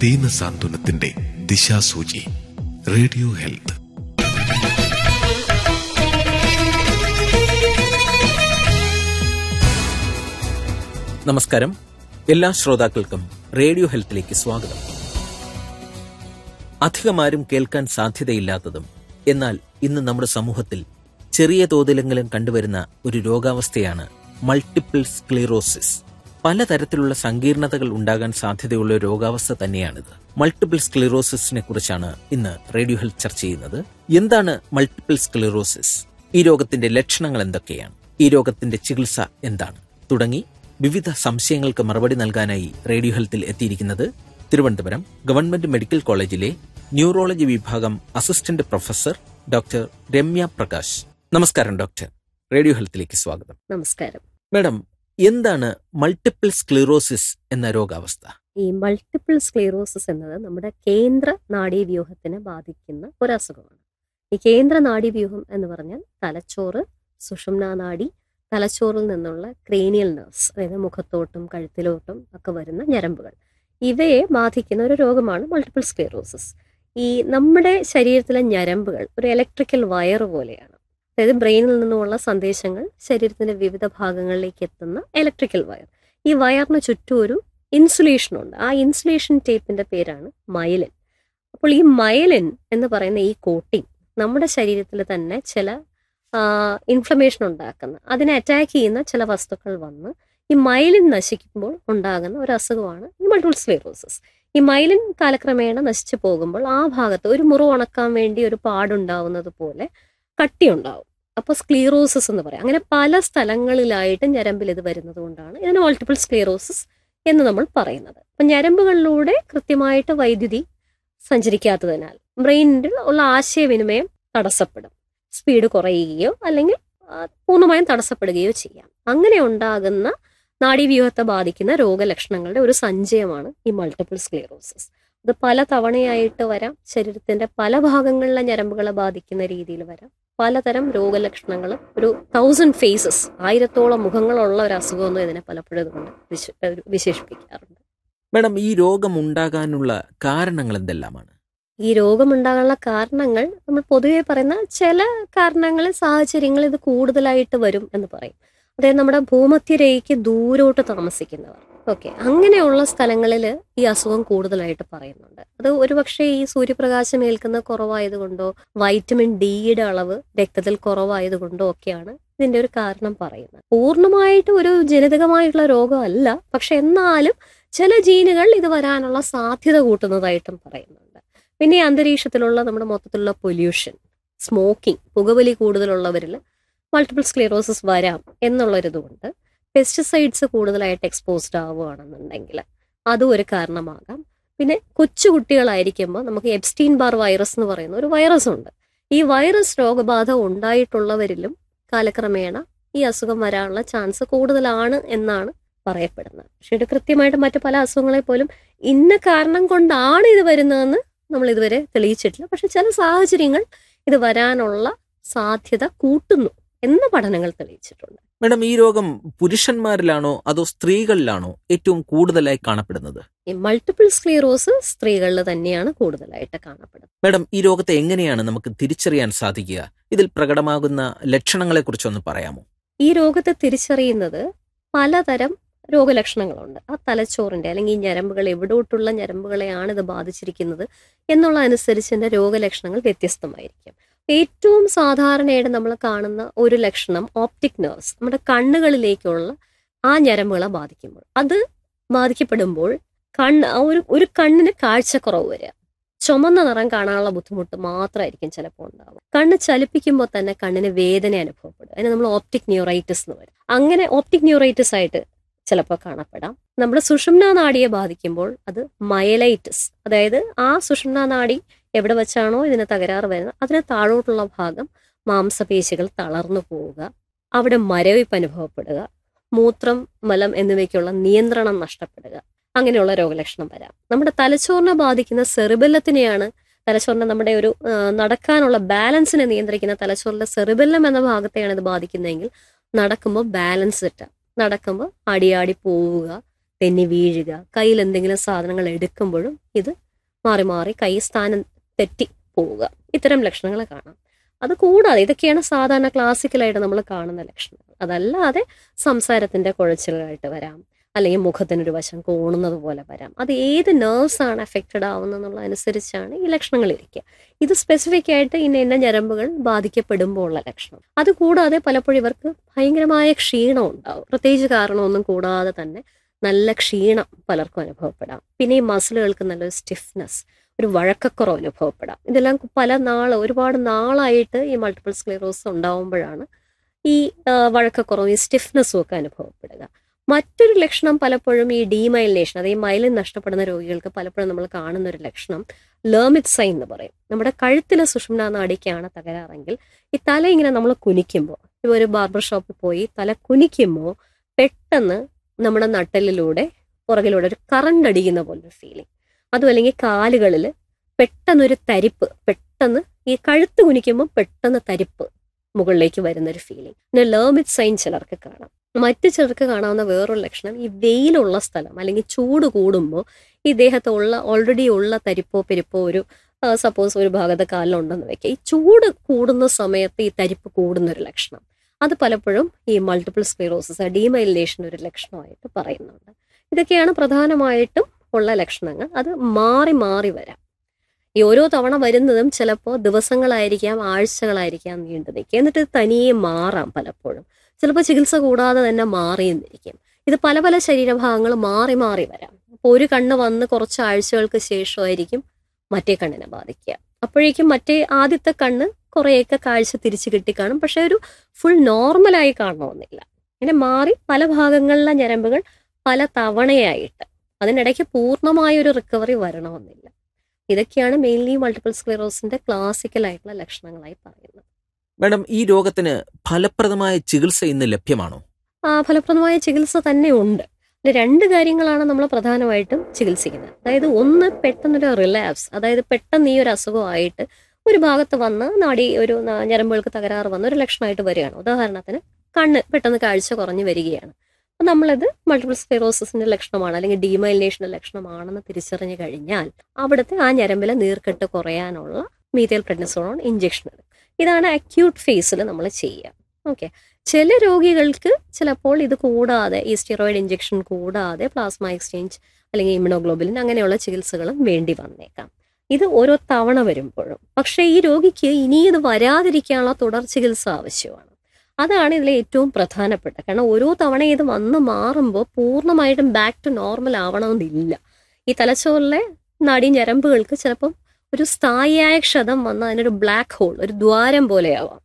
ദീന സാന്ത്വനത്തിന്റെ ദിശാസൂചി radio health നമസ്കാരം എല്ലാ ശ്രോതാക്കൾക്കും റേഡിയോ ഹെൽത്തിലേക്ക് സ്വാഗതം അധികമാരും കേൾക്കാൻ സാധ്യതയില്ലാത്തതും എന്നാൽ ഇന്ന് നമ്മുടെ സമൂഹത്തിൽ ചെറിയ തോതിലെങ്കിലും കണ്ടുവരുന്ന ഒരു രോഗാവസ്ഥയാണ് മൾട്ടിപ്പിൾ സ്ക്ലീറോസിസ് പലതരത്തിലുള്ള സങ്കീർണതകൾ ഉണ്ടാകാൻ സാധ്യതയുള്ള ഒരു രോഗാവസ്ഥ തന്നെയാണിത് മൾട്ടിപ്പിൾ സ്ക്ലീറോസിസിനെ കുറിച്ചാണ് ഇന്ന് റേഡിയോ ഹെൽത്ത് ചർച്ച ചെയ്യുന്നത് എന്താണ് മൾട്ടിപ്പിൾ സ്ക്ലീറോസിസ് ഈ രോഗത്തിന്റെ ലക്ഷണങ്ങൾ എന്തൊക്കെയാണ് ഈ രോഗത്തിന്റെ ചികിത്സ എന്താണ് തുടങ്ങി വിവിധ സംശയങ്ങൾക്ക് മറുപടി നൽകാനായി റേഡിയോ ഹെൽത്തിൽ എത്തിയിരിക്കുന്നത് തിരുവനന്തപുരം ഗവൺമെന്റ് മെഡിക്കൽ കോളേജിലെ ന്യൂറോളജി വിഭാഗം assistant professor doctor Ramya Prakash നമസ്കാരം ഡോക്ടർ റേഡിയോ ഹെൽത്തിലേക്ക് സ്വാഗതം നമസ്കാരം മാഡം എന്താണ് മൾട്ടിപ്പിൾ സ്ക്ലീറോസിസ് എന്ന രോഗാവസ്ഥ ഈ മൾട്ടിപ്പിൾ സ്ക്ലീറോസിസ് എന്നത് നമ്മുടെ കേന്ദ്ര നാഡീവ്യൂഹത്തിനെ ബാധിക്കുന്ന ഒരു അസുഖമാണ് ഈ കേന്ദ്ര നാഡീവ്യൂഹം എന്ന് പറഞ്ഞാൽ തലച്ചോറ് സുഷുമ്നാ നാഡി തലച്ചോറിൽ നിന്നുള്ള ക്രേനിയൽ നെർവ്സ് അതായത് മുഖത്തോട്ടും കഴുത്തിലോട്ടും ഒക്കെ വരുന്ന ഞരമ്പുകൾ ഇവയെ ബാധിക്കുന്ന ഒരു രോഗമാണ് മൾട്ടിപ്പിൾ സ്ക്ലീറോസിസ് ഈ നമ്മുടെ ശരീരത്തിലെ ഞരമ്പുകൾ ഒരു ഇലക്ട്രിക്കൽ വയർ പോലെയാണ് അതായത് ബ്രെയിനിൽ നിന്നുമുള്ള സന്ദേശങ്ങൾ ശരീരത്തിന്റെ വിവിധ ഭാഗങ്ങളിലേക്ക് എത്തുന്ന ഇലക്ട്രിക്കൽ വയർ ഈ വയറിന് ചുറ്റും ഒരു ഇൻസുലേഷൻ ഉണ്ട് ആ ഇൻസുലേഷൻ ടേപ്പിന്റെ പേരാണ് മയലിൻ അപ്പോൾ ഈ മയലിൻ എന്ന് പറയുന്ന ഈ കോട്ടിംഗ് നമ്മുടെ ശരീരത്തിൽ തന്നെ ചില ഇൻഫ്ലമേഷൻ ഉണ്ടാക്കുന്ന അതിനെ അറ്റാക്ക് ചെയ്യുന്ന ചില വസ്തുക്കൾ വന്ന് ഈ മൈലിൻ നശിക്കുമ്പോൾ ഉണ്ടാകുന്ന ഒരു അസുഖമാണ് ഈ മൾട്ടിപ്പിൾ സ്ക്ലീറോസിസ് ഈ മൈലിൻ കാലക്രമേണ നശിച്ചു പോകുമ്പോൾ ആ ഭാഗത്ത് ഒരു മുറിവ് ഉണക്കാൻ വേണ്ടി ഒരു പാടുണ്ടാവുന്നത് പോലെ കട്ടി ഉണ്ടാവും അപ്പോൾ സ്ക്ലീറോസിസ് എന്ന് പറയാം അങ്ങനെ പല സ്ഥലങ്ങളിലായിട്ട് ഞരമ്പിൽ ഇത് വരുന്നത് കൊണ്ടാണ് ഇതിന് മൾട്ടിപ്പിൾ സ്ക്ലീറോസിസ് എന്ന് നമ്മൾ പറയുന്നത് അപ്പം ഞരമ്പുകളിലൂടെ കൃത്യമായിട്ട് വൈദ്യുതി സഞ്ചരിക്കാത്തതിനാൽ ബ്രെയിനിൽ ഉള്ള ആശയവിനിമയം തടസ്സപ്പെടും സ്പീഡ് കുറയുകയോ അല്ലെങ്കിൽ പൂർണ്ണമായും തടസ്സപ്പെടുകയോ ചെയ്യാം അങ്ങനെ ഉണ്ടാകുന്ന നാഡീവ്യൂഹത്തെ ബാധിക്കുന്ന രോഗലക്ഷണങ്ങളുടെ ഒരു സഞ്ചയമാണ് ഈ മൾട്ടിപ്പിൾ സ്ക്ലീറോസിസ് അത് പല തവണയായിട്ട് വരാം ശരീരത്തിന്റെ പല ഭാഗങ്ങളിലെ ഞരമ്പുകളെ ബാധിക്കുന്ന രീതിയിൽ വരാം പലതരം രോഗലക്ഷണങ്ങൾ ഒരു തൗസൻഡ് ഫേസസ് ആയിരത്തോളം മുഖങ്ങളുള്ള ഒരു അസുഖമൊന്നും ഇതിനെ പലപ്പോഴും ഇതുകൊണ്ട് വിശേഷിപ്പിക്കാറുണ്ട് മാഡം ഈ രോഗം ഉണ്ടാകാനുള്ള കാരണങ്ങൾ എന്തെല്ലാമാണ് ഈ രോഗമുണ്ടാകാനുള്ള കാരണങ്ങൾ നമ്മൾ പൊതുവെ പറയുന്ന ചില കാരണങ്ങൾ സാഹചര്യങ്ങൾ ഇത് കൂടുതലായിട്ട് വരും എന്ന് പറയും അതായത് നമ്മുടെ ഭൂമധ്യരേഖയ്ക്ക് ദൂരോട്ട് താമസിക്കുന്നവർ ഓക്കെ അങ്ങനെയുള്ള സ്ഥലങ്ങളിൽ ഈ അസുഖം കൂടുതലായിട്ട് പറയുന്നുണ്ട് അത് ഒരുപക്ഷെ ഈ സൂര്യപ്രകാശം ഏൽക്കുന്ന കുറവായതുകൊണ്ടോ വൈറ്റമിൻ ഡിയുടെ അളവ് രക്തത്തിൽ കുറവായതുകൊണ്ടോ ഒക്കെയാണ് ഇതിന്റെ ഒരു കാരണം പറയുന്നത് പൂർണ്ണമായിട്ട് ഒരു ജനിതകമായിട്ടുള്ള രോഗമല്ല പക്ഷെ എന്നാലും ചില ജീനുകൾ ഇത് വരാനുള്ള സാധ്യത കൂട്ടുന്നതായിട്ടും പറയുന്നുണ്ട് പിന്നെ ഈ അന്തരീക്ഷത്തിലുള്ള നമ്മുടെ മൊത്തത്തിലുള്ള പൊല്യൂഷൻ സ്മോക്കിംഗ് പുകവലി കൂടുതലുള്ളവരിൽ മൾട്ടിപ്പിൾ സ്ക്ലീറോസിസ് വരാം എന്നുള്ളൊരിതുകൊണ്ട് പെസ്റ്റിസൈഡ്സ് കൂടുതലായിട്ട് എക്സ്പോസ്ഡ് ആവുകയാണെന്നുണ്ടെങ്കിൽ അതും ഒരു കാരണമാകാം പിന്നെ കൊച്ചുകുട്ടികളായിരിക്കുമ്പോൾ നമുക്ക് എബ്സ്റ്റീൻ ബാർ വൈറസ് എന്ന് പറയുന്ന ഒരു വൈറസ് ഉണ്ട് ഈ വൈറസ് രോഗബാധ ഉണ്ടായിട്ടുള്ളവരിലും കാലക്രമേണ ഈ അസുഖം വരാനുള്ള ചാൻസ് കൂടുതലാണ് എന്നാണ് പറയപ്പെടുന്നത് പക്ഷെ ഇത് കൃത്യമായിട്ട് മറ്റു പല അസുഖങ്ങളെ പോലും ഇന്ന കാരണം കൊണ്ടാണ് ഇത് വരുന്നതെന്ന് നമ്മൾ ഇതുവരെ തെളിയിച്ചിട്ടില്ല പക്ഷെ ചില സാഹചര്യങ്ങൾ ഇത് വരാനുള്ള സാധ്യത കൂട്ടുന്നു എന്ന പഠനങ്ങൾ തെളിയിച്ചിട്ടുണ്ട് മാഡം ഈ രോഗം പുരുഷന്മാരിലാണോ അതോ സ്ത്രീകളിലാണോ ഏറ്റവും കൂടുതലായി കാണപ്പെടുന്നത് ഈ മൾട്ടിപ്പിൾ സ്ക്ലീറോസ് സ്ത്രീകളിൽ തന്നെയാണ് കൂടുതലായിട്ട് കാണപ്പെടുന്നത് മാഡം ഈ രോഗത്തെ എങ്ങനെയാണ് നമുക്ക് തിരിച്ചറിയാൻ സാധിക്കുക ഇതിൽ പ്രകടമാകുന്ന ലക്ഷണങ്ങളെ കുറിച്ചൊന്ന് പറയാമോ ഈ രോഗത്തെ തിരിച്ചറിയുന്നത് പലതരം രോഗലക്ഷണങ്ങളുണ്ട് ആ തലച്ചോറിന്റെ അല്ലെങ്കിൽ ഈ ഞരമ്പുകൾ എവിടോട്ടുള്ള ഞരമ്പുകളെയാണ് ഇത് ബാധിച്ചിരിക്കുന്നത് എന്നുള്ള അനുസരിച്ച് ഇതിന്റെ രോഗലക്ഷണങ്ങൾ വ്യത്യസ്തമായിരിക്കും ഏറ്റവും സാധാരണയായിട്ട് നമ്മൾ കാണുന്ന ഒരു ലക്ഷണം ഓപ്റ്റിക് നെർവ്സ് നമ്മുടെ കണ്ണുകളിലേക്കുള്ള ആ ഞരമ്പുകളെ ബാധിക്കുമ്പോൾ അത് ബാധിക്കപ്പെടുമ്പോൾ കണ്ണ് ആ ഒരു ഒരു കണ്ണിന് കാഴ്ചക്കുറവ് വരിക ചുമന്ന നിറം കാണാനുള്ള ബുദ്ധിമുട്ട് മാത്രമായിരിക്കും ചിലപ്പോൾ ഉണ്ടാവുക കണ്ണ് ചലിപ്പിക്കുമ്പോൾ തന്നെ കണ്ണിന് വേദന അനുഭവപ്പെടും അതിന് നമ്മൾ ഓപ്റ്റിക് ന്യൂറൈറ്റിസ് എന്ന് പറയും അങ്ങനെ ഓപ്റ്റിക് ന്യൂറൈറ്റിസ് ആയിട്ട് ചിലപ്പോൾ കാണപ്പെടാം നമ്മുടെ സുഷുമ്ന നാഡിയെ ബാധിക്കുമ്പോൾ അത് മയലൈറ്റിസ് അതായത് ആ സുഷുമ്ന നാഡി എവിടെ വെച്ചാണോ ഇതിന് തകരാറ് വരുന്നത് അതിന് താഴോട്ടുള്ള ഭാഗം മാംസപേശികൾ തളർന്നു പോവുക അവിടെ മരവിപ്പ് അനുഭവപ്പെടുക മൂത്രം മലം എന്നിവയ്ക്കുള്ള നിയന്ത്രണം നഷ്ടപ്പെടുക അങ്ങനെയുള്ള രോഗലക്ഷണം വരാം നമ്മുടെ തലച്ചോറിനെ ബാധിക്കുന്ന സെറിബെല്ലത്തിനെയാണ് തലച്ചോറിനെ നമ്മുടെ ഒരു ആ, നടക്കാനുള്ള ബാലൻസിനെ നിയന്ത്രിക്കുന്ന തലച്ചോറിലെ സെറിബെല്ലം എന്ന ഭാഗത്തെയാണ് ഇത് ബാധിക്കുന്നതെങ്കിൽ നടക്കുമ്പോൾ ബാലൻസ് തെറ്റാം നടക്കുമ്പോൾ അടിയാടി പോവുക തെന്നി വീഴുക കയ്യിൽ എന്തെങ്കിലും സാധനങ്ങൾ എടുക്കുമ്പോഴും ഇത് മാറി മാറി കൈ സ്ഥാനം തെറ്റി പോവുക ഇത്തരം ലക്ഷണങ്ങൾ കാണാം അത് കൂടാതെ ഇതൊക്കെയാണ് സാധാരണ ക്ലാസിക്കലായിട്ട് നമ്മൾ കാണുന്ന ലക്ഷണങ്ങൾ അതല്ലാതെ സംസാരത്തിന്റെ കുഴച്ചിലായിട്ട് വരാം അല്ലെങ്കിൽ മുഖത്തിനൊരു വശം കോണുന്നത് പോലെ വരാം അത് ഏത് നേർവ്സ് ആണ് എഫക്റ്റഡ് ആവുന്നതെന്നുള്ളതനുസരിച്ചാണ് ഈ ലക്ഷണങ്ങൾ ഇരിക്കുക ഇത് സ്പെസിഫിക് ആയിട്ട് ഇന്ന ഇന്ന ഞരമ്പുകൾ ബാധിക്കപ്പെടുമ്പോൾ ഉള്ള ലക്ഷണം അതുകൂടാതെ പലപ്പോഴും ഇവർക്ക് ഭയങ്കരമായ ക്ഷീണം ഉണ്ടാവും പ്രത്യേകിച്ച് കാരണമൊന്നും കൂടാതെ തന്നെ നല്ല ക്ഷീണം പലർക്കും അനുഭവപ്പെടാം പിന്നെ ഈ മസിലുകൾക്ക് നല്ലൊരു സ്റ്റിഫ്നെസ് ഒരു വഴക്കക്കുറവ് അനുഭവപ്പെടാം ഇതെല്ലാം പല നാൾ ഒരുപാട് നാളായിട്ട് ഈ മൾട്ടിപ്പിൾ സ്ക്ലീറോസ് ഉണ്ടാവുമ്പോഴാണ് ഈ ആ, വഴക്കക്കുറവും ഈ സ്റ്റിഫ്നെസ്സും ഒക്കെ അനുഭവപ്പെടുക മറ്റൊരു ലക്ഷണം പലപ്പോഴും ഈ ഡീമൈലിനേഷൻ അതായത് ഈ മൈലിൻ നഷ്ടപ്പെടുന്ന രോഗികൾക്ക് പലപ്പോഴും നമ്മൾ കാണുന്ന ഒരു ലക്ഷണം ലേമിത് സൈൻ എന്ന് പറയും നമ്മുടെ കഴുത്തിലെ സുഷുമ്ന നാടിക്കാണ് തകരാറെങ്കിൽ ഈ തല ഇങ്ങനെ നമ്മൾ കുനിക്കുമ്പോൾ ഇപ്പോൾ ഒരു ബാർബർ ഷോപ്പിൽ പോയി തല കുനിക്കുമ്പോൾ പെട്ടെന്ന് നമ്മുടെ നട്ടലിലൂടെ പുറകിലൂടെ ഒരു കറണ്ട് അടിക്കുന്ന പോലൊരു ഫീലിംഗ് അതും അല്ലെങ്കിൽ കാലുകളിൽ പെട്ടെന്നൊരു തരിപ്പ് പെട്ടെന്ന് ഈ കഴുത്ത് കുനിക്കുമ്പോൾ പെട്ടെന്ന് തരിപ്പ് മുകളിലേക്ക് വരുന്ന ഒരു ഫീലിംഗ് പിന്നെ ലേമിത് സൈൻ ചിലർക്ക് കാണാം മറ്റു ചിലർക്ക് കാണാവുന്ന വേറൊരു ലക്ഷണം ഈ വെയിലുള്ള സ്ഥലം അല്ലെങ്കിൽ ചൂട് കൂടുമ്പോൾ ഈ ദേഹത്തുള്ള ഓൾറെഡി ഉള്ള തരിപ്പോ പെരിപ്പോ ഒരു സപ്പോസ് ഒരു ഭാഗത്ത് കാലിലുണ്ടെന്ന് വെക്കുക ഈ ചൂട് കൂടുന്ന സമയത്ത് ഈ തരിപ്പ് കൂടുന്ന ഒരു ലക്ഷണം അത് പലപ്പോഴും ഈ മൾട്ടിപ്പിൾ സ്ക്ലീറോസിസ് ഡീമൈലിനേഷൻ ഒരു ലക്ഷണമായിട്ട് പറയുന്നുണ്ട് ഇതൊക്കെയാണ് പ്രധാനമായിട്ടും ഉള്ള ലക്ഷണങ്ങൾ അത് മാറി മാറി വരാം ഈ ഓരോ തവണ വരുന്നതും ചിലപ്പോൾ ദിവസങ്ങളായിരിക്കാം ആഴ്ചകളായിരിക്കാം നീണ്ടു നിൽക്കുക എന്നിട്ട് ഇത് തനിയെ മാറാം പലപ്പോഴും ചിലപ്പോൾ ചികിത്സ കൂടാതെ തന്നെ മാറിയെന്നിരിക്കും ഇത് പല പല ശരീരഭാഗങ്ങൾ മാറി മാറി വരാം അപ്പോൾ ഒരു കണ്ണ് വന്ന് കുറച്ച് ആഴ്ചകൾക്ക് ശേഷമായിരിക്കും മറ്റേ കണ്ണിനെ ബാധിക്കുക അപ്പോഴേക്കും മറ്റേ ആദ്യത്തെ കണ്ണ് കുറേയൊക്കെ കാഴ്ച തിരിച്ചു കിട്ടിക്കാണും പക്ഷെ ഒരു ഫുൾ നോർമലായി കാണണമെന്നില്ല ഇങ്ങനെ മാറി പല ഭാഗങ്ങളിലെ ഞരമ്പുകൾ പല തവണയായിട്ട് അതിനിടയ്ക്ക് പൂർണ്ണമായ ഒരു റിക്കവറി വരണമെന്നില്ല ഇതൊക്കെയാണ് മെയിൻലി മൾട്ടിപ്പിൾ സ്ക്ലെറോസിന്റെ ക്ലാസിക്കൽ ആയിട്ടുള്ള ലക്ഷണങ്ങളായി പറയുന്നത് മാഡം ഈ രോഗത്തിന് ഫലപ്രദമായ ചികിത്സ ഇന്ന് ലഭ്യമാണോ ആ ഫലപ്രദമായ ചികിത്സ തന്നെ ഉണ്ട് ഇതിൽ രണ്ട് കാര്യങ്ങളാണ് നമ്മൾ പ്രധാനമായിട്ടും ചികിത്സിക്കുന്നത് അതായത് ഒന്ന് പെട്ടെന്നൊരു റിലാപ്സ് അതായത് പെട്ടെന്ന് ഈ ഒരു അസുഖമായിട്ട് ഒരു ഭാഗത്ത് വന്ന് നാടി ഒരു ന- ഞരമ്പുകൾക്ക് തകരാറ് വന്ന ഒരു ലക്ഷണമായിട്ട് വരികയാണ് ഉദാഹരണത്തിന് കണ്ണ് പെട്ടെന്ന് കാഴ്ച കുറഞ്ഞു വരികയാണ് അപ്പം നമ്മളിത് മൾട്ടിപ്പിൾ സ്ക്ലെറോസിന്റെ ലക്ഷണമാണ് അല്ലെങ്കിൽ ഡീമൈലിനേഷന്റെ ലക്ഷണമാണെന്ന് തിരിച്ചറിഞ്ഞു കഴിഞ്ഞാൽ അവിടുത്തെ ആ ഞരമ്പിലെ നീർക്കെട്ട് കുറയാനുള്ള മീതേൽ പ്രെഡ്നിസോൺ ഇഞ്ചെക്ഷൻ ഇതാണ് അക്യൂട്ട് ഫേസിൽ നമ്മൾ ചെയ്യുക ഓക്കെ ചില രോഗികൾക്ക് ചിലപ്പോൾ ഇത് കൂടാതെ ഈ സ്റ്റിറോയിഡ് ഇഞ്ചെക്ഷൻ കൂടാതെ പ്ലാസ്മ എക്സ്ചേഞ്ച് അല്ലെങ്കിൽ ഇമ്യൂണോഗ്ലോബുലിൻ അങ്ങനെയുള്ള ചികിത്സകളും വേണ്ടി വന്നേക്കാം ഇത് ഓരോ തവണ വരുമ്പോഴും പക്ഷേ ഈ രോഗിക്ക് ഇനി ഇത് വരാതിരിക്കാനുള്ള തുടർ ചികിത്സ ആവശ്യമാണ് അതാണ് ഇതിലെ ഏറ്റവും പ്രധാനപ്പെട്ട കാരണം ഓരോ തവണ ഇത് വന്ന് മാറുമ്പോൾ പൂർണ്ണമായിട്ടും ബാക്ക് ടു നോർമൽ ആവണമെന്നില്ല ഈ തലച്ചോറിലെ നാഡീ ഞരമ്പുകൾക്ക് ചിലപ്പം ഒരു സ്ഥായിയായ ക്ഷതം വന്ന് അതിനൊരു ബ്ലാക്ക് ഹോൾ ഒരു ദ്വാരം പോലെയാവാം